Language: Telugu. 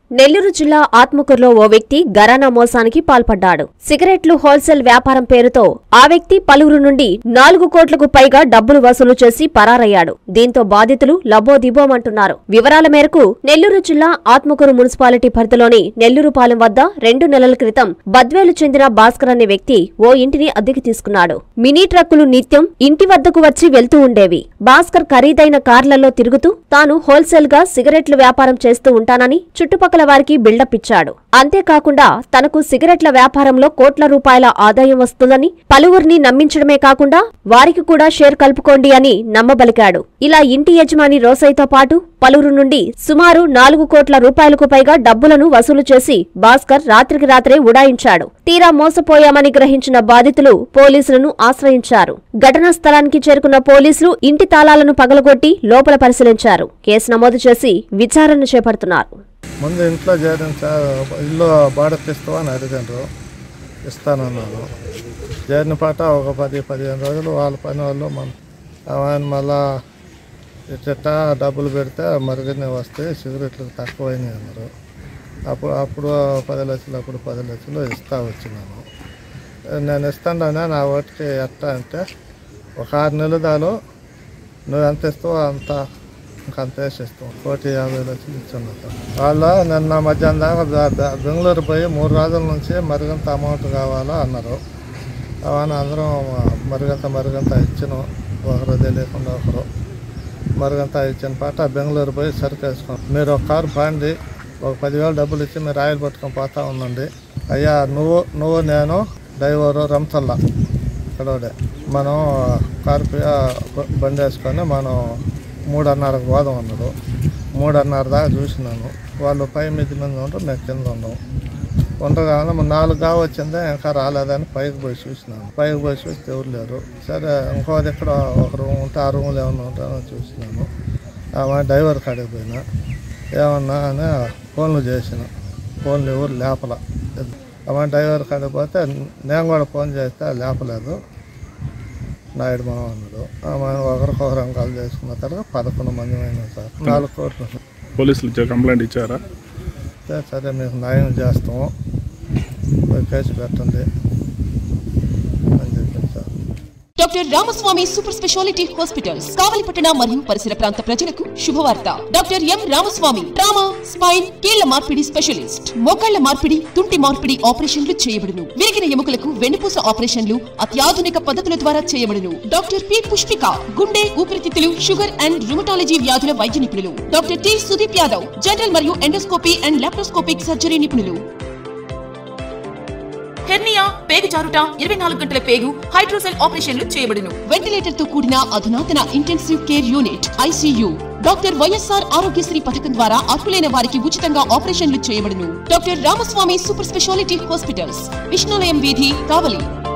నెల్లూరు జిల్లా ఆత్మకూరులో ఓ వ్యక్తి గరానా మోసానికి పాల్పడ్డాడు సిగరెట్లు హోల్సేల్ వ్యాపారం పేరుతో ఆ వ్యక్తి పలువురు నుండి నాలుగు కోట్లకు పైగా డబ్బులు వసూలు చేసి పరారయ్యాడు దీంతో బాధితులు లబోదిబోమంటున్నారు వివరాల మేరకు నెల్లూరు జిల్లా ఆత్మకూరు మున్సిపాలిటీ పరిధిలోని నెల్లూరుపాలెం వద్ద రెండు నెలల క్రితం బద్వేలు చెందిన భాస్కర్ అనే వ్యక్తి ఓ ఇంటిని అద్దెకి తీసుకున్నాడు మినీ ట్రక్కులు నిత్యం ఇంటి వద్దకు వచ్చి వెళ్తూ ఉండేవి భాస్కర్ ఖరీదైన కార్లలో తిరుగుతూ తాను హోల్సేల్ గా సిగరెట్ల వ్యాపారం చేస్తూ ఉంటానని చుట్టుపక్కల వారికి బిల్డప్ ఇచ్చాడు అంతేకాకుండా తనకు సిగరెట్ల వ్యాపారంలో కోట్ల రూపాయల ఆదాయం వస్తుందని పలువురిని నమ్మించడమే కాకుండా వారికి కూడా షేర్ కలుపుకోండి అని నమ్మబలికాడు ఇలా ఇంటి యజమాని రోసయ్యతో పాటు పలువురు నుండి సుమారు నాలుగు కోట్ల రూపాయలకు పైగా డబ్బులను వసూలు చేసి భాస్కర్ రాత్రికి రాత్రే ఉడాయించాడు తీరా మోసపోయామని గ్రహించిన బాధితులు పోలీసులను ఆశ్రయించారు ఘటనా స్థలానికి చేరుకున్న పోలీసులు ఇంటి తాళాలను పగలగొట్టి లోపల పరిశీలించారు కేసు నమోదు చేసి విచారణ చేపడుతున్నారు ముందు ఇంట్లో చేరిన సార్ ఇల్లు బాడకి ఇస్తావా అని అడిగారు ఇస్తానన్నాను చేరిన పాట ఒక పది పదిహేను రోజులు వాళ్ళ పని వాళ్ళు మన ఆయన మళ్ళా ఇట్ట డబ్బులు పెడితే మరుగుని వస్తాయి సిగరెట్లకు తక్కువైనాయి అన్నారు అప్పుడు అప్పుడు పది లక్షలు అప్పుడు పది లక్షలు ఇస్తా వచ్చినాను నేను ఇస్తాను నా వాటికి ఎట్టా అంటే ఒక ఆరు నెలలు దాలు నువ్వు ఎంత ఇస్తావో అంత ఇంకా అంత వేసిస్తాం కోటి యాభై లక్షలు ఇచ్చాను వాళ్ళు నిన్న మధ్యాహ్నం దాకా బె- బె- బెంగళూరు పోయి మూడు రోజుల నుంచి మరిగంత అమౌంట్ కావాలా అన్నారు అవన్నీ అందరం మరిగంత మరిగంత ఇచ్చినాం ఒకరు తెలియకుండా ఒకరు మరిగంత ఇచ్చిన పాట బెంగళూరు పోయి సరుకు వేసుకున్నాం మీరు ఒక కారు బాండి ఒక పదివేలు డబ్బులు ఇచ్చి మీరు ఆయిల్ పట్టుకొని పోతా ఉండండి అయ్యా నువ్వు నువ్వు నేను డ్రైవరు రంతల్లా ఇక్కడే మనం కారు పై- ఆ, బ- బండి వేసుకొని మనం మూడున్నరకు పోదాం అన్నారు మూడున్నర దాకా చూసినాను వాళ్ళు పై మిద్ది మీద ఉంటారు మేము కింద ఉన్నాం ఉండగానే మరి నాలుగు గా వచ్చిందే ఇంకా రాలేదని పైకి పోయి చూసినాను పైకి పోయి చూస్తే ఎవరు లేరు సరే ఇంకో ఇక్కడ ఒక రూమ్ ఉంటే ఆ రూమ్లో ఏమన్నా ఉంటారో చూసినాను ఆమె డ్రైవర్ కాడికి పోయినా ఏమన్నా అని ఫోన్లు చేసిన ఫోన్లు ఎవరు లేపల ఆమె డ్రైవర్ కాడికి పోతే నేను కూడా ఫోన్ చేస్తే లేపలేదు నాయుడు మామ అన్నాడు ఆమె ఒకరికొకరు అంకాలు చేసుకున్న తర్వాత పదకొండు మంది అయినా సార్ నాలుగు కోట్లు పోలీసులు ఇచ్చే కంప్లైంట్ ఇచ్చారా సరే, సరే మీకు న్యాయం చేస్తాము మీరు కేసు పెట్టండి అని చెప్పింది sir doctor Ramaswamy super speciality hospitals కావలిపట్టణ మరియు పరిసర ప్రాంత ప్రజలకు శుభవార్త doctor M Ramaswamy trauma spine కీళ్ల మార్పిడి స్పెషలిస్ట్ మోకాళ్ల మార్పిడి తుంటి మార్పిడి ఆపరేషన్లు చేయబడును విరిగిన ఎముకలకు వెన్నుపూస ఆపరేషన్లు అత్యాధునిక పద్ధతుల ద్వారా చేయబడును డాక్టర్ పి పుష్పిక గుండె ఊపిరితిత్తులు షుగర్ అండ్ రుమటాలజీ వ్యాధుల వైద్య నిపుణులు doctor T Sudeep Yadav general మరియు ఎండోస్కోపీ అండ్ లాప్రోస్కోపిక్ సర్జరీ నిపుణులు హెర్నియా పేగు జారుట ఇరవై నాలుగు గంటల పేగు హైడ్రోసెల్ ఆపరేషన్లు చేయబడును వెంటిలేటర్ తో కూడిన అధునాతన intensive care unit ICU doctor YSR Aarogyasri పథకం ద్వారా అర్హులైన వారికి ఉచితంగా ఆపరేషన్లు చేయబడును doctor Ramaswamy super speciality hospitals Vishnualayam వీధి కావలి